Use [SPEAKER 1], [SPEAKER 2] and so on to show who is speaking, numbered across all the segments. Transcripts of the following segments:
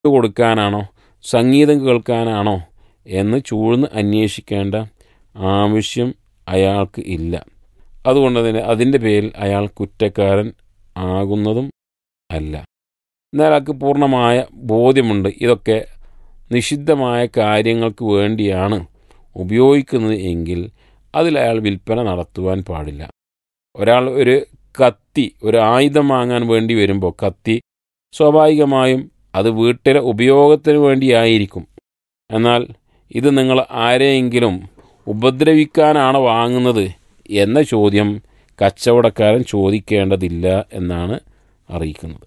[SPEAKER 1] കൊടുക്കാനാണോ സംഗീതം കേൾക്കാനാണോ എന്ന് ചൂഴ്ന്ന് അന്വേഷിക്കേണ്ട ആവശ്യം അയാൾക്ക് ഇല്ല അതുകൊണ്ട് തന്നെ അതിൻ്റെ പേരിൽ അയാൾ കുറ്റക്കാരൻ ആകുന്നതും അല്ല എന്നാൽ അയാൾക്ക് പൂർണ്ണമായ ബോധ്യമുണ്ട് ഇതൊക്കെ നിഷിദ്ധമായ കാര്യങ്ങൾക്ക് വേണ്ടിയാണ് ഉപയോഗിക്കുന്നത് എങ്കിൽ അതിൽ അയാൾ വിൽപ്പന നടത്തുവാൻ പാടില്ല ഒരാൾ ഒരു കത്തി ഒരു ആയുധം വാങ്ങാൻ വേണ്ടി വരുമ്പോൾ കത്തി സ്വാഭാവികമായും അത് വീട്ടിലെ ഉപയോഗത്തിന് വേണ്ടിയായിരിക്കും എന്നാൽ ഇത് നിങ്ങൾ ആരെയെങ്കിലും ഉപദ്രവിക്കാനാണ് വാങ്ങുന്നത് എന്ന ചോദ്യം കച്ചവടക്കാരൻ ചോദിക്കേണ്ടതില്ല എന്നാണ് അറിയിക്കുന്നത്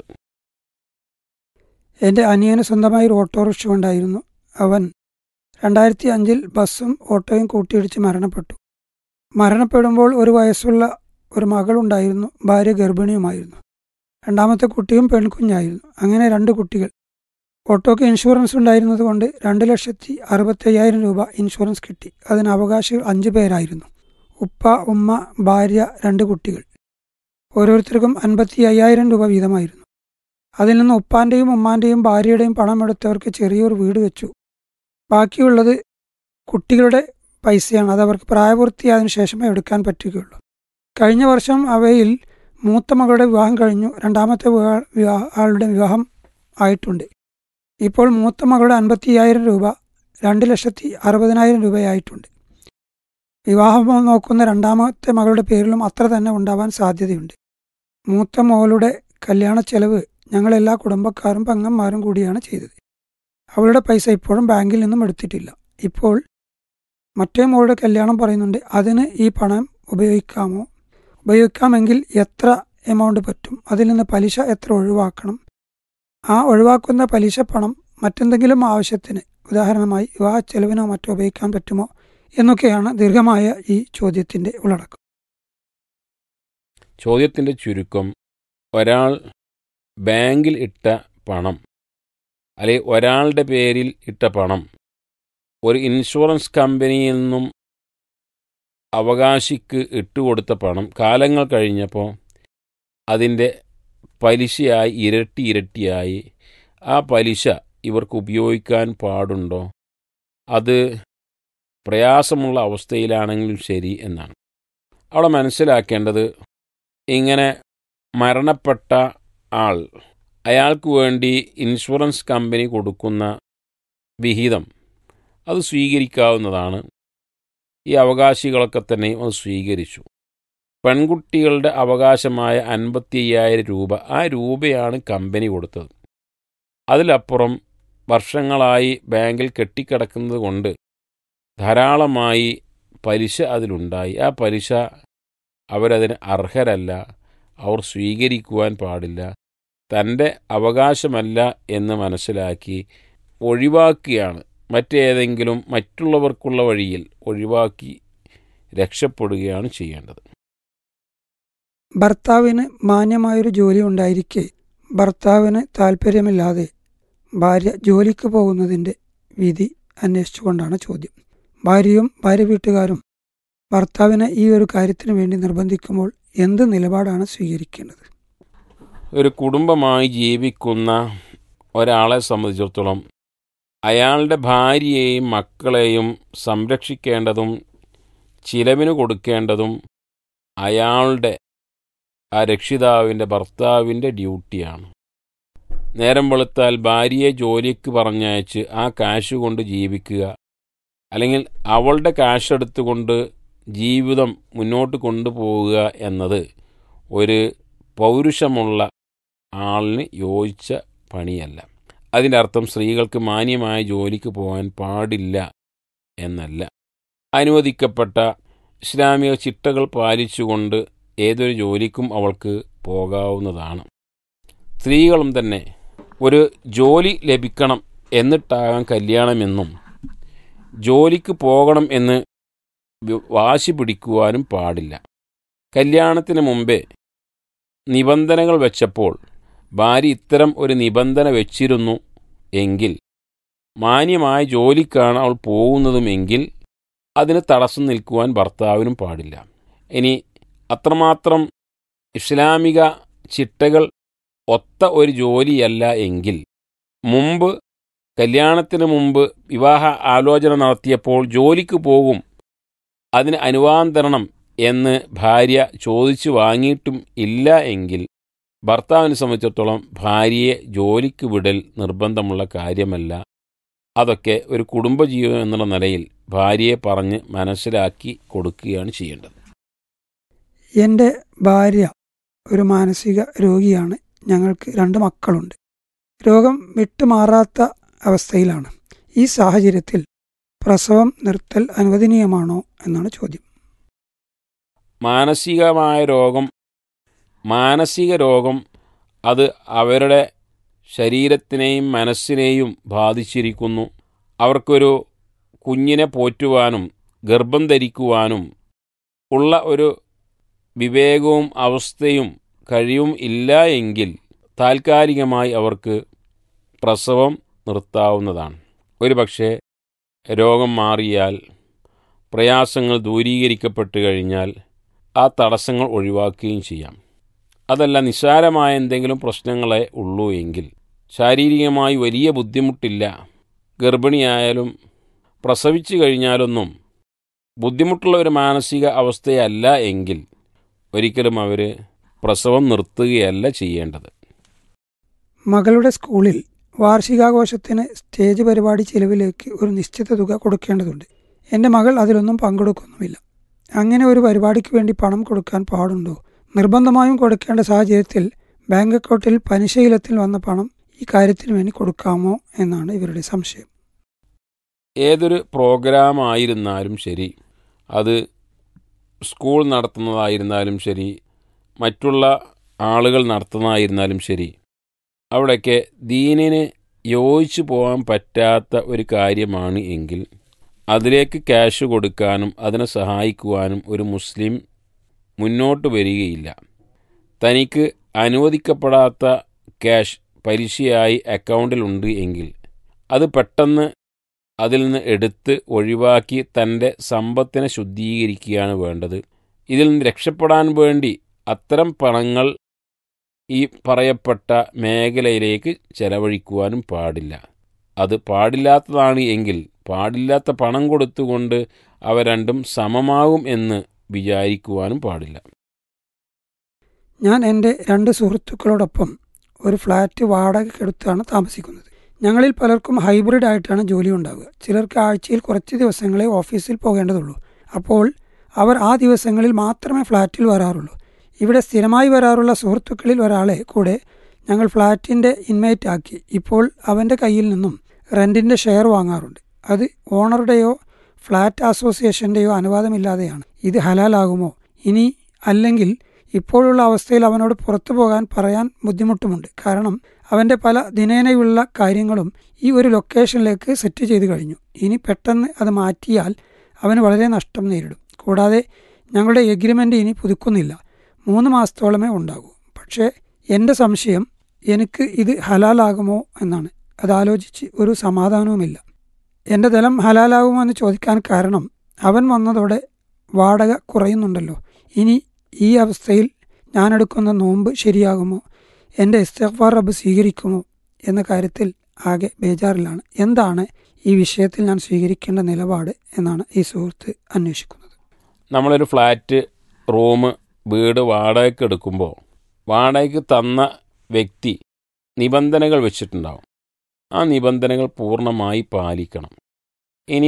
[SPEAKER 2] എൻ്റെ അനിയന് സ്വന്തമായി ഒരു ഓട്ടോറിക്ഷ ഉണ്ടായിരുന്നു അവൻ രണ്ടായിരത്തി അഞ്ചിൽ ബസ്സും ഓട്ടോയും കൂട്ടിയിടിച്ച് മരണപ്പെട്ടു മരണപ്പെടുമ്പോൾ ഒരു വയസ്സുള്ള ഒരു മകളുണ്ടായിരുന്നു ഭാര്യ ഗർഭിണിയുമായിരുന്നു രണ്ടാമത്തെ കുട്ടിയും പെൺകുഞ്ഞായിരുന്നു അങ്ങനെ രണ്ട് കുട്ടികൾ ഓട്ടോക്ക് ഇൻഷുറൻസ് ഉണ്ടായിരുന്നത് കൊണ്ട് രണ്ട് ലക്ഷത്തി അറുപത്തയ്യായിരം രൂപ ഇൻഷുറൻസ് കിട്ടി അതിന് അവകാശികൾ അഞ്ചു പേരായിരുന്നു ഉപ്പ ഉമ്മ ഭാര്യ രണ്ട് കുട്ടികൾ ഓരോരുത്തർക്കും അൻപത്തി അയ്യായിരം രൂപ വീതമായിരുന്നു അതിൽ നിന്ന് ഉപ്പാന്റെയും ഉമ്മാന്റെയും ഭാര്യയുടെയും പണം എടുത്തവർക്ക് ചെറിയൊരു വീട് വെച്ചു ബാക്കിയുള്ളത് കുട്ടികളുടെ പൈസയാണ് അത് അവർക്ക് പ്രായപൂർത്തിയായതിനു ശേഷമേ എടുക്കാൻ പറ്റുകയുള്ളൂ കഴിഞ്ഞ വർഷം അവയിൽ മൂത്ത മകളുടെ വിവാഹം കഴിഞ്ഞു രണ്ടാമത്തെ വിവാ- വിവാ- ആളുടെ വിവാഹം ആയിട്ടുണ്ട് ഇപ്പോൾ മൂത്ത മകളുടെ അൻപത്തി അയ്യായിരം രൂപ രണ്ട് ലക്ഷത്തി അറുപതിനായിരം രൂപയായിട്ടുണ്ട് വിവാഹം നോക്കുന്ന രണ്ടാമത്തെ മകളുടെ പേരിലും അത്ര തന്നെ ഉണ്ടാവാൻ സാധ്യതയുണ്ട് മൂത്ത മകളുടെ കല്യാണ ചെലവ് ഞങ്ങളെല്ലാ കുടുംബക്കാരും പെങ്ങന്മാരും കൂടിയാണ് ചെയ്തത് അവളുടെ പൈസ ഇപ്പോഴും ബാങ്കിൽ നിന്നും എടുത്തിട്ടില്ല ഇപ്പോൾ മറ്റേ മോളുടെ കല്യാണം പറയുന്നുണ്ട് അതിന് ഈ പണം ഉപയോഗിക്കാമോ ഉപയോഗിക്കാമെങ്കിൽ എത്ര എമൗണ്ട് പറ്റും അതിൽ നിന്ന് പലിശ എത്ര ഒഴിവാക്കണം ആ ഒഴിവാക്കുന്ന പലിശ പണം മറ്റെന്തെങ്കിലും ആവശ്യത്തിന് ഉദാഹരണമായി വിവാഹ ചെലവിനോ മറ്റോ ഉപയോഗിക്കാൻ പറ്റുമോ എന്നൊക്കെയാണ് ദീർഘമായ ഈ ചോദ്യത്തിന്റെ ഉള്ളടക്കം
[SPEAKER 1] ചോദ്യത്തിൻ്റെ ചുരുക്കം ഒരാൾ ബാങ്കിൽ ഇട്ട പണം അല്ലെങ്കിൽ ഒരാളുടെ പേരിൽ ഇട്ട പണം ഒരു ഇൻഷുറൻസ് കമ്പനിയിൽ നിന്നും അവകാശിക്ക് ഇട്ടുകൊടുത്ത പണം കാലങ്ങൾ കഴിഞ്ഞപ്പോൾ അതിൻ്റെ പലിശയായി ഇരട്ടി ഇരട്ടിയായി ആ പലിശ ഇവർക്ക് ഉപയോഗിക്കാൻ പാടുണ്ടോ അത് പ്രയാസമുള്ള അവസ്ഥയിലാണെങ്കിലും ശരി എന്നാണ് അവിടെ മനസ്സിലാക്കേണ്ടത് ഇങ്ങനെ മരണപ്പെട്ട ആൾ അയാൾക്ക് വേണ്ടി ഇൻഷുറൻസ് കമ്പനി കൊടുക്കുന്ന വിഹിതം അത് സ്വീകരിക്കാവുന്നതാണ് ഈ അവകാശികളൊക്കെ തന്നെയും അത് സ്വീകരിച്ചു പെൺകുട്ടികളുടെ അവകാശമായ അൻപത്തി അയ്യായിരം രൂപ ആ രൂപയാണ് കമ്പനി കൊടുത്തത് അതിലപ്പുറം വർഷങ്ങളായി ബാങ്കിൽ കെട്ടിക്കിടക്കുന്നത് കൊണ്ട് ധാരാളമായി പലിശ അതിലുണ്ടായി ആ പലിശ അവരതിന് അർഹരല്ല അവർ സ്വീകരിക്കുവാൻ പാടില്ല തൻ്റെ അവകാശമല്ല എന്ന് മനസ്സിലാക്കി ഒഴിവാക്കിയാണ് മറ്റേതെങ്കിലും മറ്റുള്ളവർക്കുള്ള വഴിയിൽ ഒഴിവാക്കി രക്ഷപ്പെടുകയാണ് ചെയ്യേണ്ടത്
[SPEAKER 2] ഭർത്താവിന് മാന്യമായൊരു ജോലി ഉണ്ടായിരിക്കെ ഭർത്താവിന് താല്പര്യമില്ലാതെ ഭാര്യ ജോലിക്ക് പോകുന്നതിൻ്റെ വിധി അന്വേഷിച്ചുകൊണ്ടാണ് ചോദ്യം ഭാര്യയും ഭാര്യ വീട്ടുകാരും ഭർത്താവിനെ ഈ ഒരു കാര്യത്തിന് വേണ്ടി നിർബന്ധിക്കുമ്പോൾ എന്ത് നിലപാടാണ് സ്വീകരിക്കേണ്ടത്
[SPEAKER 1] ഒരു കുടുംബമായി ജീവിക്കുന്ന ഒരാളെ സംബന്ധിച്ചിടത്തോളം അയാളുടെ ഭാര്യയെയും മക്കളെയും സംരക്ഷിക്കേണ്ടതും ചിലവിന് കൊടുക്കേണ്ടതും അയാളുടെ ആ രക്ഷിതാവിൻ്റെ ഭർത്താവിൻ്റെ ഡ്യൂട്ടിയാണ് നേരം വെളുത്താൽ ഭാര്യയെ ജോലിക്ക് പറഞ്ഞയച്ച് ആ കാശ് കൊണ്ട് ജീവിക്കുക അല്ലെങ്കിൽ അവളുടെ കാശ് എടുത്തുകൊണ്ട് ജീവിതം മുന്നോട്ട് കൊണ്ടുപോവുക എന്നത് ഒരു പൗരുഷമുള്ള ആളിന് യോജിച്ച പണിയല്ല അതിൻ്റെ അർത്ഥം സ്ത്രീകൾക്ക് മാന്യമായ ജോലിക്ക് പോകാൻ പാടില്ല എന്നല്ല അനുവദിക്കപ്പെട്ട ഇസ്ലാമിക ചിട്ടകൾ പാലിച്ചുകൊണ്ട് ഏതൊരു ജോലിക്കും അവൾക്ക് പോകാവുന്നതാണ് സ്ത്രീകളും തന്നെ ഒരു ജോലി ലഭിക്കണം എന്നിട്ടാകാം കല്യാണമെന്നും ജോലിക്ക് പോകണം എന്ന് വി- വാശി പിടിക്കുവാനും പാടില്ല കല്യാണത്തിന് മുമ്പേ നിബന്ധനകൾ വെച്ചപ്പോൾ ഭാര്യ ഇത്തരം ഒരു നിബന്ധന വെച്ചിരുന്നു എങ്കിൽ മാന്യമായ ജോലിക്കാണ് അവൾ പോകുന്നതുമെങ്കിൽ അതിന് തടസ്സം നിൽക്കുവാൻ ഭർത്താവിനും പാടില്ല ഇനി അത്രമാത്രം ഇസ്ലാമിക ചിട്ടകൾ ഒത്ത ഒരു ജോലിയല്ല എങ്കിൽ മുമ്പ് കല്യാണത്തിന് മുമ്പ് വിവാഹ ആലോചന നടത്തിയപ്പോൾ ജോലിക്ക് പോകും അതിന് അനുവാദം തരണം എന്ന് ഭാര്യ ചോദിച്ചു വാങ്ങിയിട്ടും ഇല്ല എങ്കിൽ ഭർത്താവിനെ സംബന്ധിച്ചിടത്തോളം ഭാര്യയെ ജോലിക്ക് വിടൽ നിർബന്ധമുള്ള കാര്യമല്ല അതൊക്കെ ഒരു കുടുംബജീവിതം എന്നുള്ള നിലയിൽ ഭാര്യയെ പറഞ്ഞ് മനസ്സിലാക്കി കൊടുക്കുകയാണ് ചെയ്യേണ്ടത്
[SPEAKER 2] എൻ്റെ ഭാര്യ ഒരു മാനസിക രോഗിയാണ് ഞങ്ങൾക്ക് രണ്ട് മക്കളുണ്ട് രോഗം വിട്ടുമാറാത്ത അവസ്ഥയിലാണ് ഈ സാഹചര്യത്തിൽ പ്രസവം നിർത്തൽ അനുവദനീയമാണോ എന്നാണ് ചോദ്യം
[SPEAKER 1] മാനസികമായ രോഗം മാനസിക രോഗം അത് അവരുടെ ശരീരത്തിനെയും മനസ്സിനെയും ബാധിച്ചിരിക്കുന്നു അവർക്കൊരു കുഞ്ഞിനെ പോറ്റുവാനും ഗർഭം ധരിക്കുവാനും ഉള്ള ഒരു വിവേകവും അവസ്ഥയും കഴിവും ഇല്ല എങ്കിൽ താൽക്കാലികമായി അവർക്ക് പ്രസവം നിർത്താവുന്നതാണ് ഒരുപക്ഷെ രോഗം മാറിയാൽ പ്രയാസങ്ങൾ ദൂരീകരിക്കപ്പെട്ട് കഴിഞ്ഞാൽ ആ തടസ്സങ്ങൾ ഒഴിവാക്കുകയും ചെയ്യാം അതല്ല നിസ്സാരമായ എന്തെങ്കിലും പ്രശ്നങ്ങളെ ഉള്ളൂ എങ്കിൽ ശാരീരികമായി വലിയ ബുദ്ധിമുട്ടില്ല ഗർഭിണിയായാലും പ്രസവിച്ചു കഴിഞ്ഞാലൊന്നും ബുദ്ധിമുട്ടുള്ള ഒരു മാനസിക അവസ്ഥയല്ല എങ്കിൽ ഒരിക്കലും അവർ പ്രസവം നിർത്തുകയല്ല ചെയ്യേണ്ടത്
[SPEAKER 2] മകളുടെ സ്കൂളിൽ വാർഷികാഘോഷത്തിന് സ്റ്റേജ് പരിപാടി ചെലവിലേക്ക് ഒരു നിശ്ചിത തുക കൊടുക്കേണ്ടതുണ്ട് എൻ്റെ മകൾ അതിലൊന്നും പങ്കെടുക്കുന്നുമില്ല അങ്ങനെ ഒരു പരിപാടിക്ക് വേണ്ടി പണം കൊടുക്കാൻ പാടുണ്ടോ നിർബന്ധമായും കൊടുക്കേണ്ട സാഹചര്യത്തിൽ ബാങ്ക് അക്കൗണ്ടിൽ പലിശയിലത്തിൽ വന്ന പണം ഈ കാര്യത്തിന് വേണ്ടി കൊടുക്കാമോ എന്നാണ് ഇവരുടെ സംശയം
[SPEAKER 1] ഏതൊരു പ്രോഗ്രാം ആയിരുന്നാലും ശരി അത് സ്കൂൾ നടത്തുന്നതായിരുന്നാലും ശരി മറ്റുള്ള ആളുകൾ നടത്തുന്നതായിരുന്നാലും ശരി അവിടെയൊക്കെ ദീനിന് യോജിച്ചു പോകാൻ പറ്റാത്ത ഒരു കാര്യമാണ് എങ്കിൽ അതിലേക്ക് ക്യാഷ് കൊടുക്കാനും അതിനെ സഹായിക്കുവാനും ഒരു മുസ്ലിം മുന്നോട്ട് വരികയില്ല തനിക്ക് അനുവദിക്കപ്പെടാത്ത ക്യാഷ് പലിശയായി അക്കൗണ്ടിലുണ്ട് എങ്കിൽ അത് പെട്ടെന്ന് അതിൽ നിന്ന് എടുത്ത് ഒഴിവാക്കി തൻ്റെ സമ്പത്തിനെ ശുദ്ധീകരിക്കുകയാണ് വേണ്ടത് ഇതിൽ നിന്ന് രക്ഷപ്പെടാൻ വേണ്ടി അത്തരം പണങ്ങൾ ഈ പറയപ്പെട്ട മേഖലയിലേക്ക് ചെലവഴിക്കുവാനും പാടില്ല അത് പാടില്ലാത്തതാണ് എങ്കിൽ പാടില്ലാത്ത പണം കൊടുത്തുകൊണ്ട് അവ രണ്ടും സമമാകും എന്ന് വിചാരിക്കുവാനും പാടില്ല
[SPEAKER 2] ഞാൻ എൻ്റെ രണ്ട് സുഹൃത്തുക്കളോടൊപ്പം ഒരു ഫ്ലാറ്റ് വാടകയ്ക്കെടുത്താണ് താമസിക്കുന്നത് ഞങ്ങളിൽ പലർക്കും ഹൈബ്രിഡ് ആയിട്ടാണ് ജോലി ഉണ്ടാവുക ചിലർക്ക് ആഴ്ചയിൽ കുറച്ച് ദിവസങ്ങളെ ഓഫീസിൽ പോകേണ്ടതുള്ളൂ അപ്പോൾ അവർ ആ ദിവസങ്ങളിൽ മാത്രമേ ഫ്ലാറ്റിൽ വരാറുള്ളൂ ഇവിടെ സ്ഥിരമായി വരാറുള്ള സുഹൃത്തുക്കളിൽ ഒരാളെ കൂടെ ഞങ്ങൾ ഫ്ലാറ്റിൻ്റെ ഇൻമേറ്റ് ആക്കി ഇപ്പോൾ അവൻ്റെ കയ്യിൽ നിന്നും റെൻറ്റിൻ്റെ ഷെയർ വാങ്ങാറുണ്ട് അത് ഓണറുടെയോ ഫ്ലാറ്റ് അസോസിയേഷൻ്റെയോ അനുവാദമില്ലാതെയാണ് ഇത് ഹലാലാകുമോ ഇനി അല്ലെങ്കിൽ ഇപ്പോഴുള്ള അവസ്ഥയിൽ അവനോട് പുറത്തു പോകാൻ പറയാൻ ബുദ്ധിമുട്ടുമുണ്ട് കാരണം അവൻ്റെ പല ദിനേനയുള്ള കാര്യങ്ങളും ഈ ഒരു ലൊക്കേഷനിലേക്ക് സെറ്റ് ചെയ്ത് കഴിഞ്ഞു ഇനി പെട്ടെന്ന് അത് മാറ്റിയാൽ അവന് വളരെ നഷ്ടം നേരിടും കൂടാതെ ഞങ്ങളുടെ എഗ്രിമെൻ്റ് ഇനി പുതുക്കുന്നില്ല മൂന്ന് മാസത്തോളമേ ഉണ്ടാകൂ പക്ഷേ എൻ്റെ സംശയം എനിക്ക് ഇത് ഹലാലാകുമോ എന്നാണ് അതാലോചിച്ച് ഒരു സമാധാനവുമില്ല എൻ്റെ ധനം ഹലാലാകുമോ എന്ന് ചോദിക്കാൻ കാരണം അവൻ വന്നതോടെ വാടക കുറയുന്നുണ്ടല്ലോ ഇനി ഈ അവസ്ഥയിൽ ഞാനെടുക്കുന്ന നോമ്പ് ശരിയാകുമോ എൻ്റെ ഇസ്തഫാർ റബ്ബ് സ്വീകരിക്കുമോ എന്ന കാര്യത്തിൽ ആകെ ബേജാറിലാണ് എന്താണ് ഈ വിഷയത്തിൽ ഞാൻ സ്വീകരിക്കേണ്ട നിലപാട് എന്നാണ് ഈ സുഹൃത്ത് അന്വേഷിക്കുന്നത്
[SPEAKER 1] നമ്മളൊരു ഫ്ലാറ്റ് റൂം വീട് വാടകയ്ക്ക് എടുക്കുമ്പോൾ വാടകയ്ക്ക് തന്ന വ്യക്തി നിബന്ധനകൾ വെച്ചിട്ടുണ്ടാവും ആ നിബന്ധനകൾ പൂർണ്ണമായി പാലിക്കണം ഇനി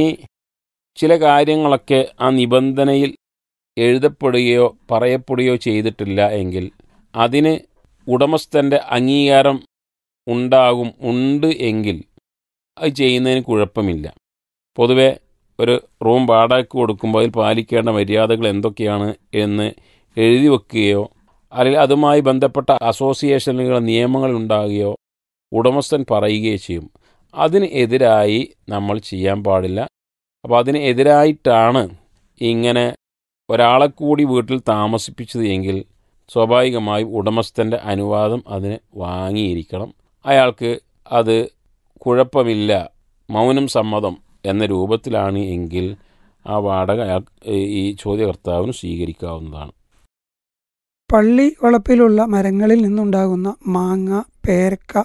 [SPEAKER 1] ചില കാര്യങ്ങളൊക്കെ ആ നിബന്ധനയിൽ എഴുതപ്പെടുകയോ പറയപ്പെടുകയോ ചെയ്തിട്ടില്ല എങ്കിൽ അതിന് ഉടമസ്ഥൻ്റെ അംഗീകാരം ഉണ്ടാകും ഉണ്ട് എങ്കിൽ അത് ചെയ്യുന്നതിന് കുഴപ്പമില്ല പൊതുവെ ഒരു റൂം വാടകയ്ക്ക് കൊടുക്കുമ്പോൾ അതിൽ പാലിക്കേണ്ട മര്യാദകൾ എന്തൊക്കെയാണ് എന്ന് എഴുതി വെക്കുകയോ അല്ലെങ്കിൽ അതുമായി ബന്ധപ്പെട്ട അസോസിയേഷനുകൾ നിയമങ്ങൾ ഉണ്ടാകുകയോ ഉടമസ്ഥൻ പറയുകയോ ചെയ്യും അതിന് എതിരായി നമ്മൾ ചെയ്യാൻ പാടില്ല അപ്പോൾ അതിന് എതിരായിട്ടാണ് ഇങ്ങനെ ഒരാളെ കൂടി വീട്ടിൽ താമസിപ്പിച്ചത് എങ്കിൽ സ്വാഭാവികമായും ഉടമസ്ഥൻ്റെ അനുവാദം അതിന് വാങ്ങിയിരിക്കണം അയാൾക്ക് അത് കുഴപ്പമില്ല മൗനം സമ്മതം എന്ന രൂപത്തിലാണ് എങ്കിൽ ആ വാടക അയാൾ ഈ ചോദ്യകർത്താവിന് സ്വീകരിക്കാവുന്നതാണ്
[SPEAKER 2] പള്ളി വളപ്പിലുള്ള മരങ്ങളിൽ നിന്നുണ്ടാകുന്ന മാങ്ങ പേരക്ക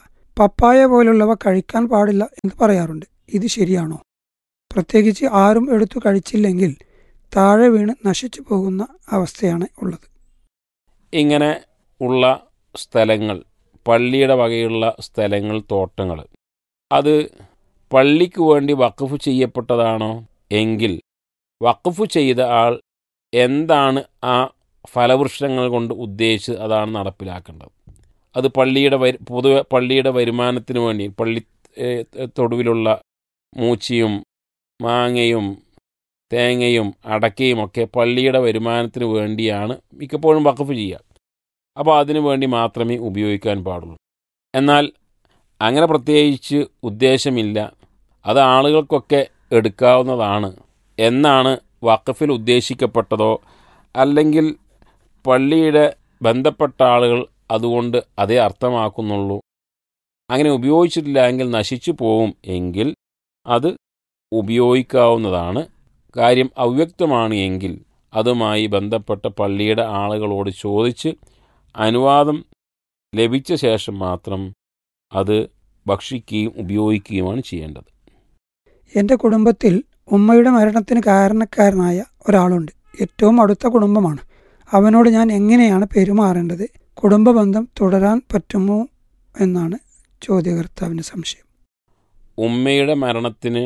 [SPEAKER 2] പപ്പായ പോലുള്ളവ കഴിക്കാൻ പാടില്ല എന്ന് പറയാറുണ്ട് ഇത് ശരിയാണോ പ്രത്യേകിച്ച് ആരും എടുത്തു കഴിച്ചില്ലെങ്കിൽ താഴെ വീണ് നശിച്ചു പോകുന്ന അവസ്ഥയാണ് ഉള്ളത്
[SPEAKER 1] ഇങ്ങനെ ഉള്ള സ്ഥലങ്ങൾ പള്ളിയുടെ വകയുള്ള സ്ഥലങ്ങൾ തോട്ടങ്ങൾ അത് പള്ളിക്ക് വേണ്ടി വഖഫ് ചെയ്യപ്പെട്ടതാണോ എങ്കിൽ വഖഫ് ചെയ്ത ആൾ എന്താണ് ആ ഫലവൃക്ഷങ്ങൾ കൊണ്ട് ഉദ്ദേശിച്ച് അതാണ് നടപ്പിലാക്കേണ്ടത് അത് പള്ളിയുടെ വരു പൊതുവെ പള്ളിയുടെ വരുമാനത്തിന് വേണ്ടി പള്ളി ഏഹ്, തൊടുവിലുള്ള മൂച്ചിയും മാങ്ങയും തേങ്ങയും അടക്കയും ഒക്കെ പള്ളിയുടെ വരുമാനത്തിന് വേണ്ടിയാണ് മിക്കപ്പോഴും വഖഫ് ചെയ്യുക അപ്പോൾ അതിനു വേണ്ടി മാത്രമേ ഉപയോഗിക്കാൻ പാടുള്ളൂ എന്നാൽ അങ്ങനെ പ്രത്യേകിച്ച് ഉദ്ദേശമില്ല അത് ആളുകൾക്കൊക്കെ എടുക്കാവുന്നതാണ് എന്നാണ് വഖഫിൽ ഉദ്ദേശിക്കപ്പെട്ടതോ അല്ലെങ്കിൽ പള്ളിയുടെ ബന്ധപ്പെട്ട ആളുകൾ അതുകൊണ്ട് അതേ അർത്ഥമാക്കുന്നുള്ളൂ അങ്ങനെ ഉപയോഗിച്ചിട്ടില്ല എങ്കിൽ നശിച്ചു പോവും എങ്കിൽ അത് ഉപയോഗിക്കാവുന്നതാണ് കാര്യം അവ്യക്തമാണ് എങ്കിൽ അതുമായി ബന്ധപ്പെട്ട പള്ളിയുടെ ആളുകളോട് ചോദിച്ച് അനുവാദം ലഭിച്ച ശേഷം മാത്രം അത് ഭക്ഷിക്കുകയും ഉപയോഗിക്കുകയുമാണ് ചെയ്യേണ്ടത്
[SPEAKER 2] എൻ്റെ കുടുംബത്തിൽ ഉമ്മയുടെ മരണത്തിന് കാരണക്കാരനായ ഒരാളുണ്ട് ഏറ്റവും അടുത്ത കുടുംബമാണ് അവനോട് ഞാൻ എങ്ങനെയാണ് പെരുമാറേണ്ടത് കുടുംബ ബന്ധം തുടരാൻ പറ്റുമോ എന്നാണ് ചോദ്യകർത്താവിൻ്റെ സംശയം
[SPEAKER 1] ഉമ്മയുടെ മരണത്തിന്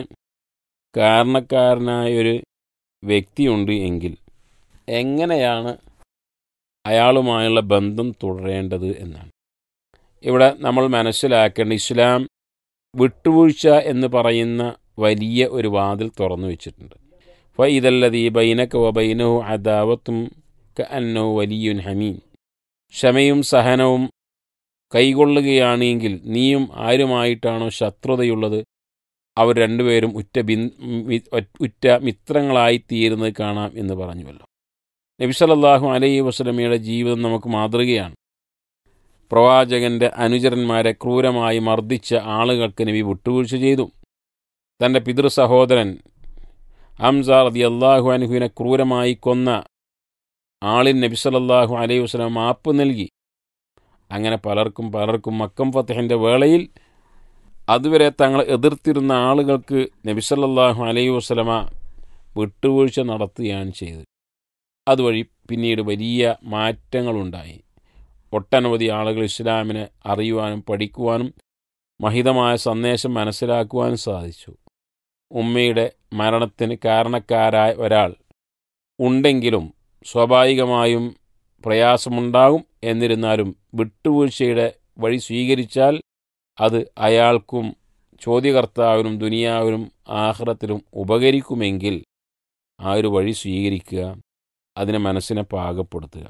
[SPEAKER 1] കാരണക്കാരനായൊരു വ്യക്തിയുണ്ട് എങ്കിൽ എങ്ങനെയാണ് അയാളുമായുള്ള ബന്ധം തുടരേണ്ടത് എന്നാണ് ഇവിടെ നമ്മൾ മനസ്സിലാക്കേണ്ട ഇസ്ലാം വിട്ടുവീഴ്ച എന്ന് പറയുന്ന വലിയ ഒരു വാതിൽ തുറന്നു വെച്ചിട്ടുണ്ട് ഫ ഇതല്ലതീ ബൈനക വബൈനഹു അദാവത്തും ക അന്നോ വലിയുൻ ഹമീൻ ക്ഷമയും സഹനവും കൈകൊള്ളുകയാണെങ്കിൽ നീയും ആരുമായിട്ടാണോ ശത്രുതയുള്ളത് അവർ രണ്ടുപേരും ഉറ്റ ബിൻ മി- ഉറ്റ മിത്രങ്ങളായിത്തീരുന്നത് കാണാം എന്ന് പറഞ്ഞുവല്ലോ നബി സല്ലല്ലാഹു അലൈഹി വസല്ലമയുടെ ജീവിതം നമുക്ക് മാതൃകയാണ് പ്രവാചകന്റെ അനുചരന്മാരെ ക്രൂരമായി മർദ്ദിച്ച ആളുകൾക്ക് നബി വിട്ടുവീഴ്ച ചെയ്തു തൻ്റെ പിതൃ സഹോദരൻ ഹംസ റതി അള്ളാഹു അനുഹുവിനെ ക്രൂരമായി കൊന്ന ആളിൻ നബി സല്ലല്ലാഹു അലൈഹി വസല്ലം മാപ്പ് നൽകി അങ്ങനെ പലർക്കും പലർക്കും മക്കം ഫത്തഹിൻ്റെ വേളയിൽ അതുവരെ തങ്ങൾ എതിർത്തിരുന്ന ആളുകൾക്ക് നബി സല്ലല്ലാഹു അലൈഹി വസല്ലമ വിട്ടുവീഴ്ച നടത്തുകയാണ് ചെയ്തത് അതുവഴി പിന്നീട് വലിയ മാറ്റങ്ങളുണ്ടായി ഒട്ടനവധി ആളുകൾ ഇസ്ലാമിനെ അറിയുവാനും പഠിക്കുവാനും മഹിതമായ സന്ദേശം മനസ്സിലാക്കുവാനും സാധിച്ചു ഉമ്മയുടെ മരണത്തിന് കാരണക്കാരായ ഒരാൾ ഉണ്ടെങ്കിലും സ്വാഭാവികമായും പ്രയാസമുണ്ടാകും എന്നിരുന്നാലും വിട്ടുവീഴ്ചയുടെ വഴി സ്വീകരിച്ചാൽ അത് അയാൾക്കും ചോദ്യകർത്താവിനും ദുനിയാവിനും ആഹ്റത്തിലും ഉപകരിക്കുമെങ്കിൽ ആ ഒരു വഴി സ്വീകരിക്കുക അതിനെ മനസ്സിനെ പാകപ്പെടുത്തുക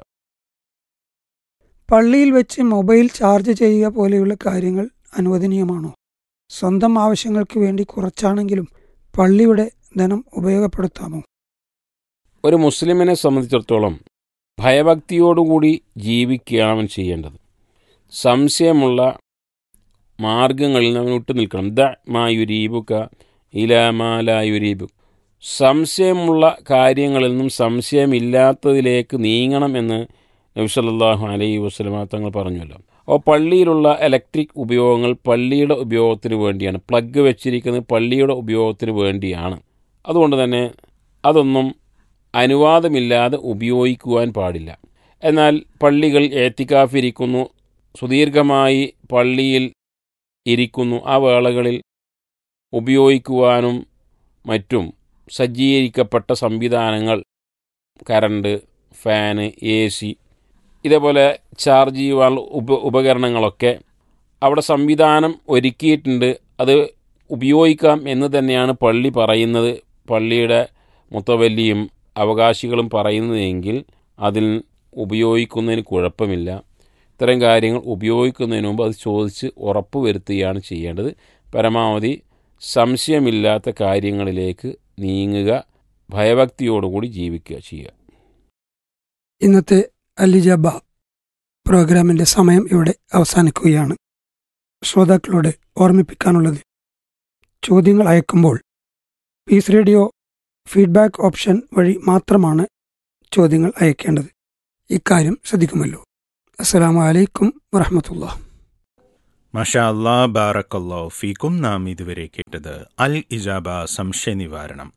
[SPEAKER 2] പള്ളിയിൽ വെച്ച് മൊബൈൽ ചാർജ് ചെയ്യുക പോലെയുള്ള കാര്യങ്ങൾ അനുവദനീയമാണോ സ്വന്തം ആവശ്യങ്ങൾക്ക് വേണ്ടി കുറച്ചാണെങ്കിലും പള്ളിയുടെ ധനം ഉപയോഗപ്പെടുത്താമോ
[SPEAKER 1] ഒരു മുസ്ലിമിനെ സംബന്ധിച്ചിടത്തോളം ഭയഭക്തിയോടുകൂടി ജീവിക്കുകയാണ് അവൻ ചെയ്യേണ്ടത് സംശയമുള്ള മാർഗങ്ങളിൽ നിന്ന് അവൻ വിട്ടു നിൽക്കണം ദ മാ യുരീബുക ഇലാ മാ ലാ യുരീബു സംശയമുള്ള കാര്യങ്ങളിൽ നിന്നും സംശയമില്ലാത്തതിലേക്ക് നീങ്ങണം എന്ന് നബി സല്ലല്ലാഹു അലൈഹി വസല്ലമ തങ്ങൾ പറഞ്ഞല്ലോ അപ്പോൾ പള്ളിയിലുള്ള ഇലക്ട്രിക് ഉപയോഗങ്ങൾ പള്ളിയുടെ ഉപയോഗത്തിന് വേണ്ടിയാണ് പ്ലഗ് വെച്ചിരിക്കുന്നത് പള്ളിയുടെ ഉപയോഗത്തിന് വേണ്ടിയാണ് അതുകൊണ്ട് തന്നെ അതൊന്നും അനുവാദമില്ലാതെ ഉപയോഗിക്കുവാൻ പാടില്ല എന്നാൽ പള്ളികൾ ഏത്തിക്കാഫിരിക്കുന്നു സുദീർഘമായി പള്ളിയിൽ ഇരിക്കുന്നു ആ വേളകളിൽ ഉപയോഗിക്കുവാനും മറ്റും സജ്ജീകരിക്കപ്പെട്ട സംവിധാനങ്ങൾ കറണ്ട് ഫാന് എ സി ഇതേപോലെ ചാർജ് ചെയ്യുവാനുള്ള ഉപ ഉപകരണങ്ങളൊക്കെ അവിടെ സംവിധാനം ഒരുക്കിയിട്ടുണ്ട് അത് ഉപയോഗിക്കാം എന്ന് തന്നെയാണ് പള്ളി പറയുന്നത് പള്ളിയുടെ മുത്തവല്ലിയും അവകാശികളും പറയുന്നതെങ്കിൽ അതിൽ ഉപയോഗിക്കുന്നതിന് കുഴപ്പമില്ല ഇത്തരം കാര്യങ്ങൾ ഉപയോഗിക്കുന്നതിന് മുമ്പ് അത് ചോദിച്ച് ഉറപ്പ് വരുത്തുകയാണ് ചെയ്യേണ്ടത് പരമാവധി സംശയമില്ലാത്ത കാര്യങ്ങളിലേക്ക് നീങ്ങുക ഭയഭക്തിയോടുകൂടി ജീവിക്കുക ചെയ്യുക
[SPEAKER 2] ഇന്നത്തെ അലിജബ പ്രോഗ്രാമിന്റെ സമയം ഇവിടെ അവസാനിക്കുകയാണ് ശ്രോതാക്കളോട് ഓർമ്മിപ്പിക്കാനുള്ളത് ചോദ്യങ്ങൾ അയക്കുമ്പോൾ പീസ് റേഡിയോ ഫീഡ്ബാക്ക് ഓപ്ഷൻ വഴി മാത്രമാണ് ചോദ്യങ്ങൾ അയക്കേണ്ടത് ഇക്കാര്യം ശ്രദ്ധിക്കുമല്ലോ അസ്സലാമു അലൈക്കും വറഹമത്തുള്ള
[SPEAKER 3] മഷാ അല്ലാ ബാറക്കല്ലോ ഫീക്കും നാം ഇതുവരെ കേട്ടത് അൽ ഇജാബ സംശയ നിവാരണം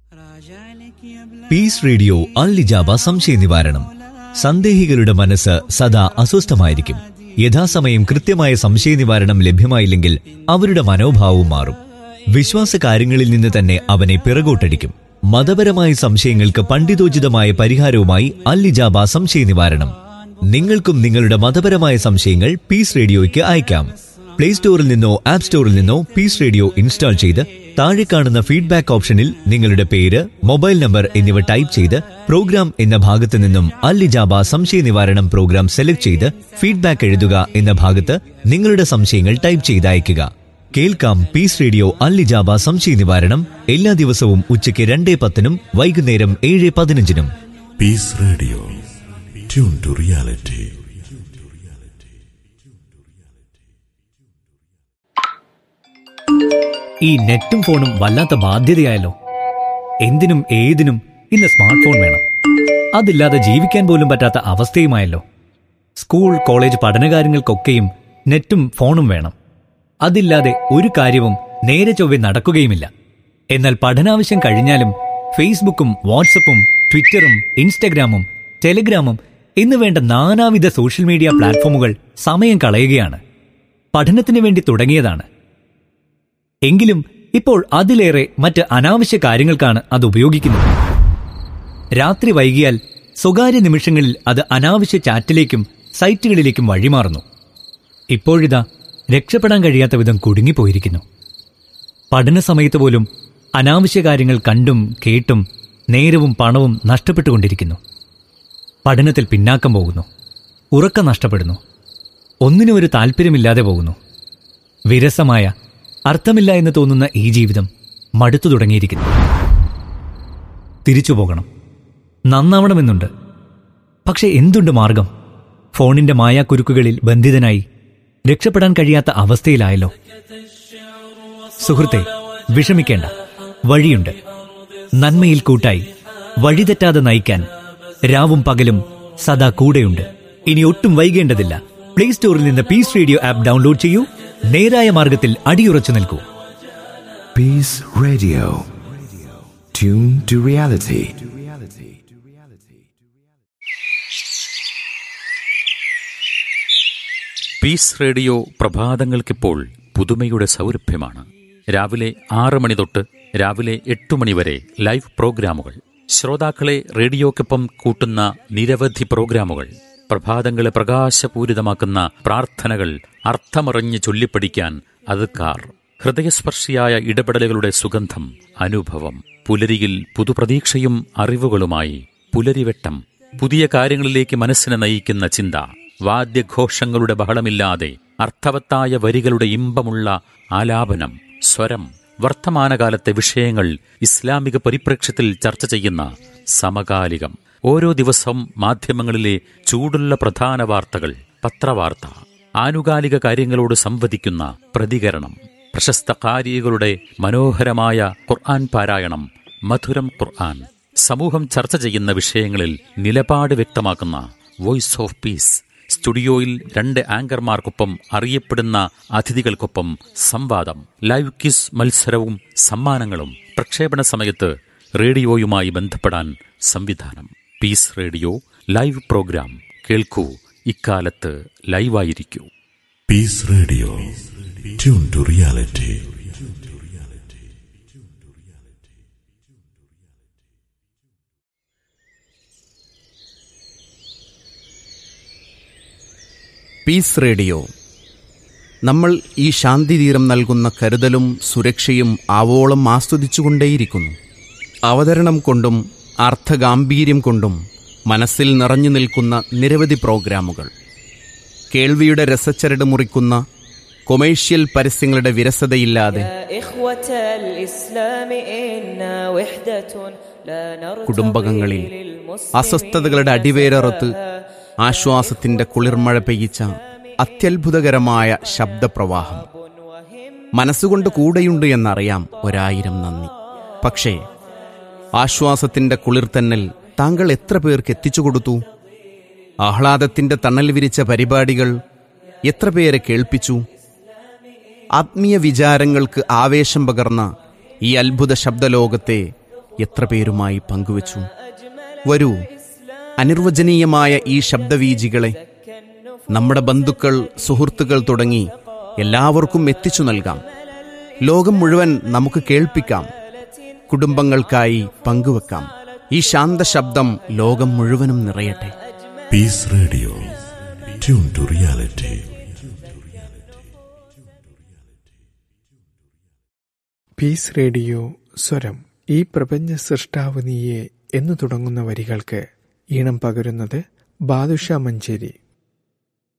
[SPEAKER 4] പീസ് റേഡിയോ അൽ ഇജാബ സംശയ നിവാരണം സന്ദേഹികളുടെ മനസ്സ് സദാ അസ്വസ്ഥമായിരിക്കും യഥാസമയം കൃത്യമായ സംശയ നിവാരണം ലഭ്യമായില്ലെങ്കിൽ അവരുടെ മനോഭാവവും മാറും വിശ്വാസ കാര്യങ്ങളിൽ നിന്ന് തന്നെ അവനെ പിറകോട്ടടിക്കും മതപരമായ സംശയങ്ങൾക്ക് പണ്ഡിതോചിതമായ പരിഹാരവുമായി അൽ ഇജാബ സംശയ നിവാരണം നിങ്ങൾക്കും നിങ്ങളുടെ മതപരമായ സംശയങ്ങൾ പീസ് റേഡിയോയ്ക്ക് അയക്കാം പ്ലേ സ്റ്റോറിൽ നിന്നോ ആപ്പ് സ്റ്റോറിൽ നിന്നോ പീസ് റേഡിയോ ഇൻസ്റ്റാൾ ചെയ്ത് താഴെ കാണുന്ന ഫീഡ്ബാക്ക് ഓപ്ഷനിൽ നിങ്ങളുടെ പേര് മൊബൈൽ നമ്പർ എന്നിവ ടൈപ്പ് ചെയ്ത് പ്രോഗ്രാം എന്ന ഭാഗത്ത് നിന്നും അൽ ഇജാബ സംശയ നിവാരണം പ്രോഗ്രാം സെലക്ട് ചെയ്ത് ഫീഡ്ബാക്ക് എഴുതുക എന്ന ഭാഗത്ത് നിങ്ങളുടെ സംശയങ്ങൾ ടൈപ്പ് ചെയ്ത് അയയ്ക്കുക കേൾക്കാം പീസ് റേഡിയോ അൽ ഇജാബ സംശയ നിവാരണം എല്ലാ ദിവസവും ഉച്ചയ്ക്ക് രണ്ടേ പത്തിനും വൈകുന്നേരം ഏഴ് പതിനഞ്ചിനും
[SPEAKER 5] Peace Radio. Tune to reality.
[SPEAKER 4] ഈ നെറ്റും ഫോണും വല്ലാത്ത ബാധ്യതയായല്ലോ എന്തിനും ഏതിനും ഇന്ന് സ്മാർട്ട് ഫോൺ വേണം അതില്ലാതെ ജീവിക്കാൻ പോലും പറ്റാത്ത അവസ്ഥയുമായല്ലോ സ്കൂൾ കോളേജ് പഠനകാര്യങ്ങൾക്കൊക്കെയും നെറ്റും ഫോണും വേണം അതില്ലാതെ ഒരു കാര്യവും നേരെ ചൊവ്വെ നടക്കുകയുമില്ല എന്നാൽ പഠനാവശ്യം കഴിഞ്ഞാലും ഫേസ്ബുക്കും വാട്സപ്പും ട്വിറ്ററും ഇൻസ്റ്റഗ്രാമും ടെലിഗ്രാമും എന്ന് വേണ്ട നാനാവിധ സോഷ്യൽ മീഡിയ പ്ലാറ്റ്ഫോമുകൾ സമയം കളയുകയാണ് പഠനത്തിന് വേണ്ടി തുടങ്ങിയതാണ് എങ്കിലും ഇപ്പോൾ അതിലേറെ മറ്റ് അനാവശ്യ കാര്യങ്ങൾക്കാണ് അത് ഉപയോഗിക്കുന്നത് രാത്രി വൈകിയാൽ സ്വകാര്യ നിമിഷങ്ങളിൽ അത് അനാവശ്യ ചാറ്റിലേക്കും സൈറ്റുകളിലേക്കും വഴിമാറുന്നു ഇപ്പോഴിതാ രക്ഷപ്പെടാൻ കഴിയാത്ത വിധം കുടുങ്ങിപ്പോയിരിക്കുന്നു പഠന സമയത്ത് പോലും അനാവശ്യ കാര്യങ്ങൾ കണ്ടും കേട്ടും നേരവും പണവും നഷ്ടപ്പെട്ടുകൊണ്ടിരിക്കുന്നു പഠനത്തിൽ പിന്നാക്കം പോകുന്നു ഉറക്കം നഷ്ടപ്പെടുന്നു ഒന്നിനും ഒരു താല്പര്യമില്ലാതെ പോകുന്നു വിരസമായ അർത്ഥമില്ല എന്ന് തോന്നുന്ന ഈ ജീവിതം മടുത്തു തുടങ്ങിയിരിക്കുന്നു തിരിച്ചു പോകണം നന്നാവണമെന്നുണ്ട് പക്ഷെ എന്തുണ്ട് മാർഗം ഫോണിന്റെ മായാക്കുരുക്കുകളിൽ ബന്ധിതനായി രക്ഷപ്പെടാൻ കഴിയാത്ത അവസ്ഥയിലായല്ലോ സുഹൃത്തെ വിഷമിക്കേണ്ട വഴിയുണ്ട് നന്മയിൽ കൂട്ടായി വഴിതെറ്റാതെ നയിക്കാൻ രാവും പകലും സദാ കൂടെയുണ്ട് ഇനി ഒട്ടും വൈകേണ്ടതില്ല പ്ലേ സ്റ്റോറിൽ നിന്ന് പീസ് റേഡിയോ ആപ്പ് ഡൗൺലോഡ് ചെയ്യൂ നേരായ മാർഗത്തിൽ അടിയുറച്ചു നിൽക്കൂ
[SPEAKER 6] Peace Radio. Tune to reality.
[SPEAKER 1] Peace radio പ്രഭാതങ്ങൾക്കിപ്പോൾ പുതുമയുടെ സൗരഭ്യമാണ് രാവിലെ ആറ് മണി തൊട്ട് രാവിലെ എട്ട് മണി വരെ ലൈവ് പ്രോഗ്രാമുകൾ ശ്രോതാക്കളെ റേഡിയോക്കൊപ്പം കൂട്ടുന്ന നിരവധി പ്രോഗ്രാമുകൾ പ്രഭാതങ്ങളെ പ്രകാശപൂരിതമാക്കുന്ന പ്രാർത്ഥനകൾ അർത്ഥമറിഞ്ഞ് ചൊല്ലിപ്പഠിക്കാൻ അതുക്കാർ ഹൃദയസ്പർശിയായ ഇടപെടലുകളുടെ സുഗന്ധം അനുഭവം പുലരിയിൽ പുതുപ്രതീക്ഷയും അറിവുകളുമായി പുലരിവെട്ടം പുതിയ കാര്യങ്ങളിലേക്ക് മനസ്സിനെ നയിക്കുന്ന ചിന്ത വാദ്യഘോഷങ്ങളുടെ ബഹളമില്ലാതെ അർത്ഥവത്തായ വരികളുടെ ഇമ്പമുള്ള ആലാപനം സ്വരം വർത്തമാനകാലത്തെ വിഷയങ്ങൾ ഇസ്ലാമിക പരിപ്രേക്ഷ്യത്തിൽ ചർച്ച ചെയ്യുന്ന സമകാലികം ഓരോ ദിവസവും മാധ്യമങ്ങളിലെ ചൂടുള്ള പ്രധാന വാർത്തകൾ പത്രവാർത്ത ആനുകാലിക കാര്യങ്ങളോട് സംവദിക്കുന്ന പ്രതികരണം പ്രശസ്ത കാരികളുടെ മനോഹരമായ ഖുർആൻ പാരായണം മധുരം ഖുർആൻ സമൂഹം ചർച്ച ചെയ്യുന്ന വിഷയങ്ങളിൽ നിലപാട് വ്യക്തമാക്കുന്ന വോയിസ് ഓഫ് പീസ് സ്റ്റുഡിയോയിൽ രണ്ട് ആങ്കർമാർക്കൊപ്പം അറിയപ്പെടുന്ന അതിഥികൾക്കൊപ്പം സംവാദം ലൈവ് ക്വിസ് മത്സരവും സമ്മാനങ്ങളും പ്രക്ഷേപണ സമയത്ത് റേഡിയോയുമായി ബന്ധപ്പെടാൻ സംവിധാനം പീസ് റേഡിയോ ലൈവ് പ്രോഗ്രാം കേൾക്കൂ ഇക്കാലത്ത് ലൈവായിരിക്കൂ
[SPEAKER 5] Peace Radio. Tune to reality.
[SPEAKER 7] Peace radio നമ്മൾ ഈ ശാന്തിതീരം നൽകുന്ന കരുതലും സുരക്ഷയും ആവോളം ആസ്വദിച്ചുകൊണ്ടേയിരിക്കുന്നു അവതരണം കൊണ്ടും അർത്ഥഗാംഭീര്യം കൊണ്ടും മനസ്സിൽ നിറഞ്ഞു നിൽക്കുന്ന നിരവധി പ്രോഗ്രാമുകൾ കേൾവിയുടെ രസച്ചരട് മുറിക്കുന്ന കൊമേഴ്ഷ്യൽ പരസ്യങ്ങളുടെ വിരസതയില്ലാതെ
[SPEAKER 8] يا إخوة الإسلام إنا وحدة لا نرتضي
[SPEAKER 7] കുടുംബകങ്ങളിൽ
[SPEAKER 8] للمسلمين
[SPEAKER 7] അസ്വസ്ഥതകളുടെ അടിവേരറുത്ത് ആശ്വാസത്തിന്റെ കുളിർമഴ പെയ്യിച്ച അത്യത്ഭുതകരമായ ശബ്ദപ്രവാഹം മനസ്സുകൊണ്ട് കൂടെയുണ്ട് എന്നറിയാം ഒരായിരം നന്ദി പക്ഷേ ആശ്വാസത്തിന്റെ കുളിർത്തന്നൽ താങ്കൾ എത്ര പേർക്ക് എത്തിച്ചു കൊടുത്തു ആഹ്ലാദത്തിന്റെ തണൽ വിരിച്ച പരിപാടികൾ എത്ര പേരെ കേൾപ്പിച്ചു ആത്മീയ വിചാരങ്ങൾക്ക് ആവേശം പകർന്ന ഈ അത്ഭുത ശബ്ദലോകത്തെ എത്ര പേരുമായി പങ്കുവച്ചു വരൂ അനിർവചനീയമായ ഈ ശബ്ദവീജികളെ നമ്മുടെ ബന്ധുക്കൾ സുഹൃത്തുക്കൾ തുടങ്ങി എല്ലാവർക്കും എത്തിച്ചു നൽകാം ലോകം മുഴുവൻ നമുക്ക് കേൾപ്പിക്കാം കുടുംബങ്ങൾക്കായി പങ്കുവെക്കാം ഈ ശാന്ത ശബ്ദം ലോകം മുഴുവനും നിറയട്ടെ
[SPEAKER 5] Peace Radio. Tune to reality.
[SPEAKER 9] Peace radio സ്വരം ഈ പ്രപഞ്ച സൃഷ്ടാവ് നീയെ എന്നു തുടങ്ങുന്ന വരികൾക്ക് ഈണം പകരുന്നത് ബാദുഷ മഞ്ചേരി